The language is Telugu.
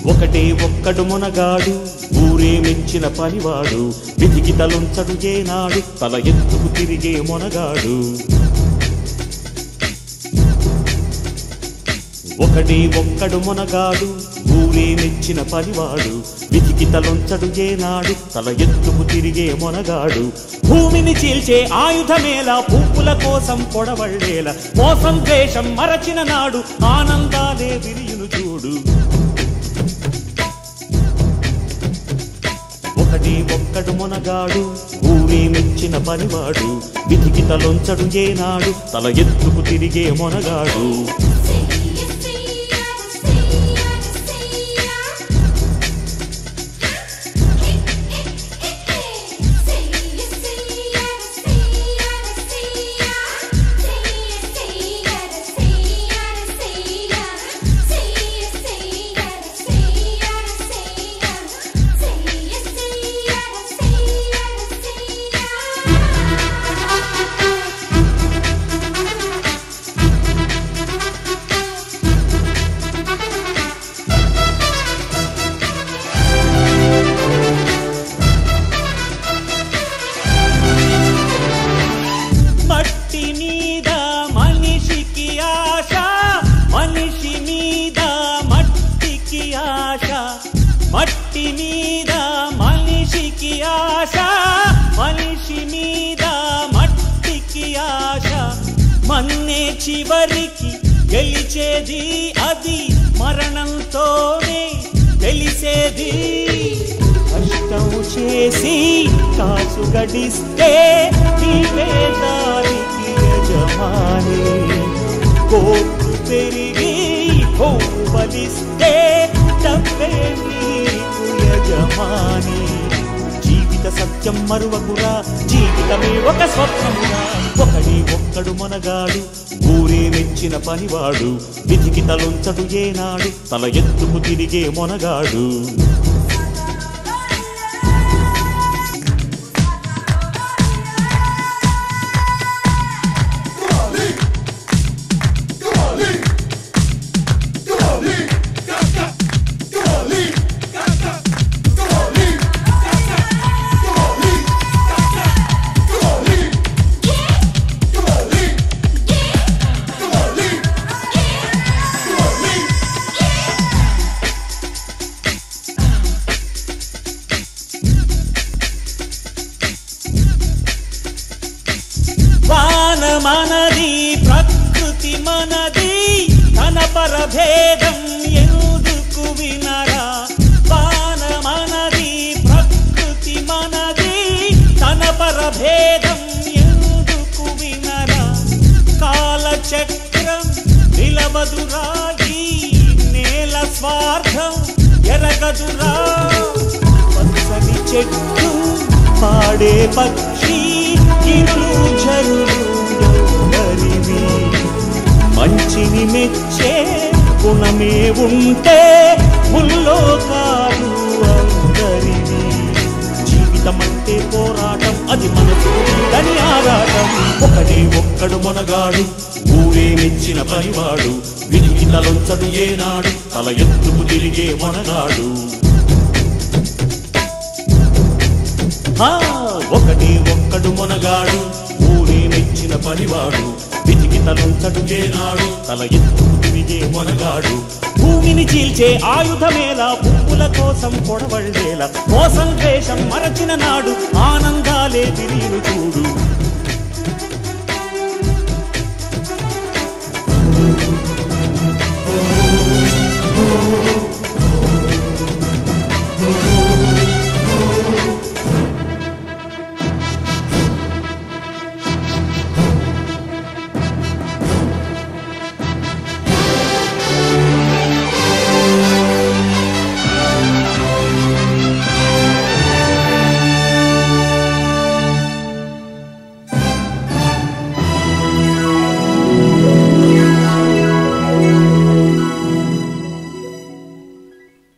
ఒకటే ఒక్కడు మునగాడు ఊరే మెచ్చిన పనివాడు విధికి తలుంచడు ఏనాడు తల ఎత్తుకు తిరిగే మొనగాడు ఒకటే ఒక్కడు మునగాడు ఊరే మెచ్చిన పనివాడు విధికి తలొంచడు ఏనాడు తల ఎత్తుకు తిరిగే మొనగాడు భూమిని చీల్చే ఆయుధమేలా పువ్వుల కోసం పొడవళ్ళేలా మోసం ద్వేషం మరచిన నాడు ఆనందాలే విరియును చూడు ఒకటి ఒక్కడు మొనగాడు ఊరే మెచ్చిన పనివాడు విధికి తలొంచడు ఏనాడు తల ఎత్తుకు తిరిగే మొనగాడు మట్టి మీద మనిషికి ఆశ మనిషి మీద మట్టికి ఆశ మట్టి మీద మనిషికి ఆశ మనిషి మీద మట్టికి ఆశ మన్నే చివరికి గెలిచేది అది మరణంతోనే తెలిసేది కష్టం చేసి కాసు గడిస్తే నీవే దానికి యజమాని కోర్టు పెరిగి కోపు బలిస్తే డబ్బే నీకు యజమాని జీవిత సత్యం మరువకురా జీవితమే ఒక స్వప్నమురా ఒకడి ఒక్కడు మనగాడు ఊరే మెచ్చిన పనివాడు విధికి తలొంచడు ఏనాడు తల ఎత్తుకు తిరిగే మొనగాడు వాన మనది ప్రకృతి మనది తన పరభేదం ఎందుకు వినరా వాన మనది ప్రకృతి మనది తన పరభేదం ఎందుకు వినరా కాలచక్రం నిలవదురా ఈ నేల స్వార్థం ఎరగదురా పచ్చని చెట్టు పాడే పక్షి ఇరులు జరులు ఎవరివి మంచిని మెచ్చే గుణమే ఉంటే ముల్లోకాలు అందరివి జీవితం అంటే పోరాటం అది మనసు వీడని ఆరాటం ఒకడే ఒక్కడు మొనగాడు ఊరే మెచ్చిన పనివాడు వినికి తలొంచడు ఏనాడు తల ఎత్తుకు తిరిగే మొనగాడు ఆ, ఒకటి ఒక్కడు మొనగాడు ఊరే మెచ్చిన పనివాడు విధికి తలంచడు చేనాడు తల ఎత్తుకు తిరిగే మొనగాడు భూమిని చీల్చే ఆయుధమేలా పువ్వుల కోసం పొడవళ్ళేలా మోసం ద్వేషం మరచిన నాడు ఆనందాలే తిరిగిను చూడు